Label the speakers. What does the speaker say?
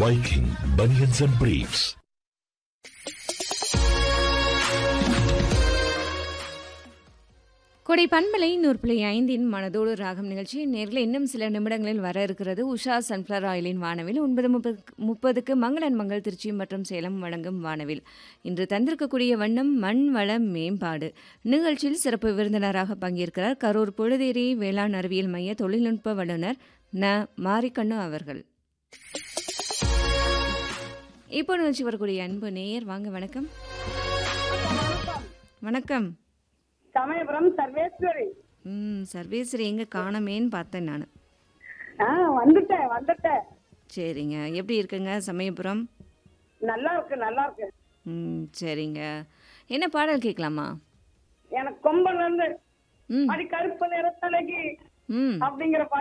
Speaker 1: Viking Bunions and Briefs.
Speaker 2: கொடை பண்பலை நூறு புள்ளி ஐந்தின் மனதோடு ராகம் நிகழ்ச்சி நேரில் இன்னும் சில நிமிடங்களில் வர இருக்கிறது உஷா சன்ஃப்ளவர் ஆயிலின் வானவில் ஒன்பது முப்பது முப்பதுக்கு மங்களன் மங்கள் திருச்சி மற்றும் சேலம் வழங்கும் வானவில் இன்று தந்திருக்கக்கூடிய வண்ணம் மண் வள மேம்பாடு நிகழ்ச்சியில் சிறப்பு விருந்தினராக பங்கேற்கிறார் கரூர் பொழுதேரி வேளாண் அறிவியல் மைய தொழில்நுட்ப வல்லுநர் ந மாரிக்கண்ணு அவர்கள் இப்போ நிகழ்ச்சி வரக்கூடிய அன்பு நேயர் வாங்க வணக்கம் வணக்கம்
Speaker 3: சமயபுரம் சர்வேஸ்வரி
Speaker 2: ம் சர்வேஸ்வரி எங்கே காணமேன்னு பார்த்தேன் நான்
Speaker 3: ஆ வந்துட்டேன் வந்துட்டேன்
Speaker 2: சரிங்க எப்படி இருக்குங்க சமயபுரம்
Speaker 3: நல்லா இருக்கு நல்லா இருக்கு
Speaker 2: ம் சரிங்க என்ன பாடல் கேட்கலாமா
Speaker 3: எனக்கு கொம்பன்ல இருந்து
Speaker 2: ம்
Speaker 3: அடி கருப்பு நிறத்தழகி
Speaker 2: ம்
Speaker 3: அப்படிங்கிற